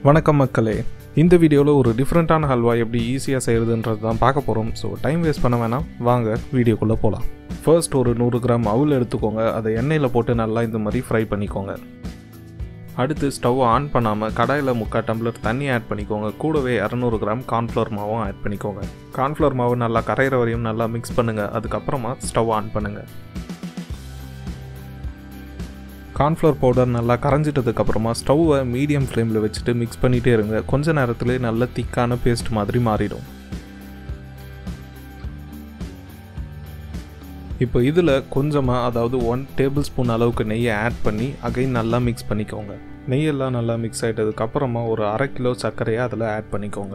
வணக்கம் மக்களே இந்த வீடியோவில் ஒரு டிஃப்ரெண்ட்டான ஹல்வா எப்படி ஈஸியாக செய்கிறதுன்றது தான் பார்க்க போகிறோம் ஸோ டைம் வேஸ்ட் பண்ண வேணாம் வாங்க வீடியோக்குள்ளே போகலாம் ஃபர்ஸ்ட் ஒரு நூறு கிராம் அவுல் எடுத்துக்கோங்க அதை எண்ணெயில் போட்டு நல்லா இந்த மாதிரி ஃப்ரை பண்ணிக்கோங்க அடுத்து ஸ்டவ் ஆன் பண்ணாமல் கடாயில் முக்கால் டம்ளர் தண்ணி ஆட் பண்ணிக்கோங்க கூடவே இரநூறு கிராம் கார்ன்ஃப்ளவர் மாவும் ஆட் பண்ணிக்கோங்க கார்ன்ஃப்ளவர் மாவு நல்லா கரையிற வரையும் நல்லா மிக்ஸ் பண்ணுங்கள் அதுக்கப்புறமா ஸ்டவ் ஆன் பண்ணுங்கள் கார்ன்ஃப்ளவர் பவுடர் நல்லா கரைஞ்சிட்டதுக்கு அப்புறமா ஸ்டவ்வை மீடியம் ஃப்ளேமில் வச்சுட்டு மிக்ஸ் பண்ணிகிட்டே இருங்க கொஞ்ச நேரத்தில் நல்ல திக்கான பேஸ்ட் மாதிரி மாறிடும் இப்போ இதில் கொஞ்சமாக அதாவது ஒன் டேபிள் ஸ்பூன் அளவுக்கு நெய்யை ஆட் பண்ணி அகைன் நல்லா மிக்ஸ் பண்ணிக்கோங்க நெய்யெல்லாம் நல்லா மிக்ஸ் ஆகிட்டதுக்கு அப்புறமா ஒரு அரை கிலோ சர்க்கரையை அதில் ஆட் பண்ணிக்கோங்க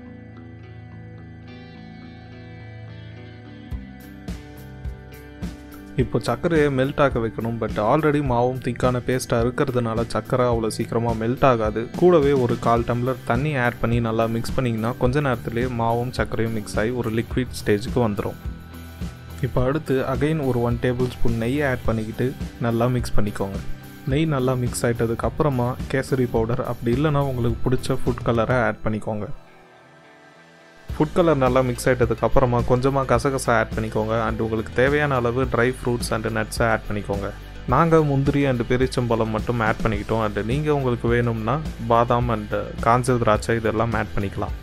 இப்போ சர்க்கரையை மெல்ட் ஆக வைக்கணும் பட் ஆல்ரெடி மாவும் திக்கான பேஸ்ட்டாக இருக்கிறதுனால சர்க்கரை அவ்வளோ சீக்கிரமாக மெல்ட் ஆகாது கூடவே ஒரு கால் டம்ளர் தண்ணி ஆட் பண்ணி நல்லா மிக்ஸ் பண்ணிங்கன்னா கொஞ்ச நேரத்துலேயே மாவும் சர்க்கரையும் மிக்ஸ் ஆகி ஒரு லிக்விட் ஸ்டேஜுக்கு வந்துடும் இப்போ அடுத்து அகைன் ஒரு ஒன் டேபிள் ஸ்பூன் நெய்யை ஆட் பண்ணிக்கிட்டு நல்லா மிக்ஸ் பண்ணிக்கோங்க நெய் நல்லா மிக்ஸ் ஆகிட்டதுக்கு அப்புறமா கேசரி பவுடர் அப்படி இல்லைனா உங்களுக்கு பிடிச்ச ஃபுட் கலரை ஆட் பண்ணிக்கோங்க ஃபுட் கலர் நல்லா மிக்ஸ் ஆகிட்டதுக்கு அப்புறமா கொஞ்சமாக கசகசா ஆட் பண்ணிக்கோங்க அண்ட் உங்களுக்கு தேவையான அளவு ட்ரை ஃப்ரூட்ஸ் அண்ட் நட்ஸை ஆட் பண்ணிக்கோங்க நாங்கள் முந்திரி அண்ட் பெரிச்சம்பழம் மட்டும் ஆட் பண்ணிக்கிட்டோம் அண்ட் நீங்கள் உங்களுக்கு வேணும்னா பாதாம் அண்ட் காஞ்ச திராட்சை இதெல்லாம் ஆட் பண்ணிக்கலாம்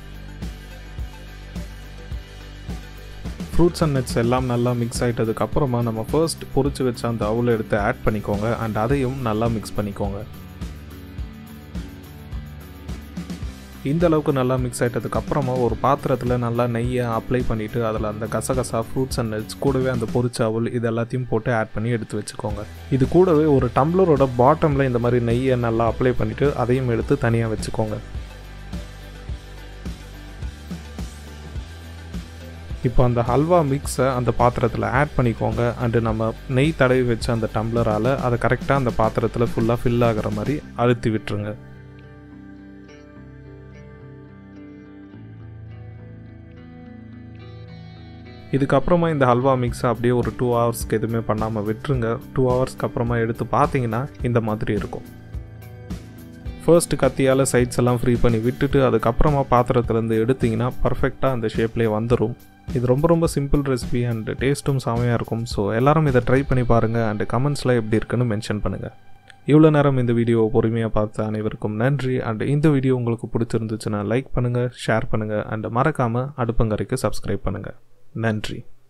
ஃப்ரூட்ஸ் அண்ட் நட்ஸ் எல்லாம் நல்லா மிக்ஸ் ஆகிட்டதுக்கு அப்புறமா நம்ம ஃபர்ஸ்ட் பொறிச்சு வச்ச அந்த அவுலை எடுத்து ஆட் பண்ணிக்கோங்க அண்ட் அதையும் நல்லா மிக்ஸ் பண்ணிக்கோங்க இந்த அளவுக்கு நல்லா மிக்ஸ் ஆகிட்டதுக்கு அப்புறமா ஒரு பாத்திரத்தில் நல்லா நெய்யை அப்ளை பண்ணிவிட்டு அதில் அந்த கசகசா ஃப்ரூட்ஸ் அண்ட் நட்ஸ் கூடவே அந்த பொரிச்ச அவல் இது எல்லாத்தையும் போட்டு ஆட் பண்ணி எடுத்து வச்சுக்கோங்க இது கூடவே ஒரு டம்ளரோட பாட்டமில் இந்த மாதிரி நெய்யை நல்லா அப்ளை பண்ணிவிட்டு அதையும் எடுத்து தனியாக வச்சுக்கோங்க இப்போ அந்த ஹல்வா மிக்ஸை அந்த பாத்திரத்தில் ஆட் பண்ணிக்கோங்க அண்டு நம்ம நெய் தடவி வச்ச அந்த டம்ளரால் அதை கரெக்டாக அந்த பாத்திரத்தில் ஃபுல்லாக ஃபில் ஆகிற மாதிரி அழுத்தி விட்டுருங்க இதுக்கப்புறமா இந்த ஹல்வா மிக்ஸை அப்படியே ஒரு டூ ஹவர்ஸ்க்கு எதுவுமே பண்ணாமல் விட்டுருங்க டூ ஹவர்ஸ்க்கு அப்புறமா எடுத்து பார்த்தீங்கன்னா இந்த மாதிரி இருக்கும் ஃபர்ஸ்ட் கத்தியால் சைட்ஸ் எல்லாம் ஃப்ரீ பண்ணி விட்டுட்டு அதுக்கப்புறமா பாத்திரத்துலேருந்து எடுத்திங்கன்னா பர்ஃபெக்டாக அந்த ஷேப்லேயே வந்துடும் இது ரொம்ப ரொம்ப சிம்பிள் ரெசிபி அண்ட் டேஸ்ட்டும் செமையாக இருக்கும் ஸோ எல்லோரும் இதை ட்ரை பண்ணி பாருங்கள் அண்ட் கமெண்ட்ஸில் எப்படி இருக்குன்னு மென்ஷன் பண்ணுங்கள் இவ்வளோ நேரம் இந்த வீடியோவை பொறுமையாக பார்த்த அனைவருக்கும் நன்றி அண்ட் இந்த வீடியோ உங்களுக்கு பிடிச்சிருந்துச்சுன்னா லைக் பண்ணுங்கள் ஷேர் பண்ணுங்கள் அண்ட் மறக்காமல் அடுப்பங்கரைக்கு சப்ஸ்கிரைப் பண்ணுங்கள் நன்றி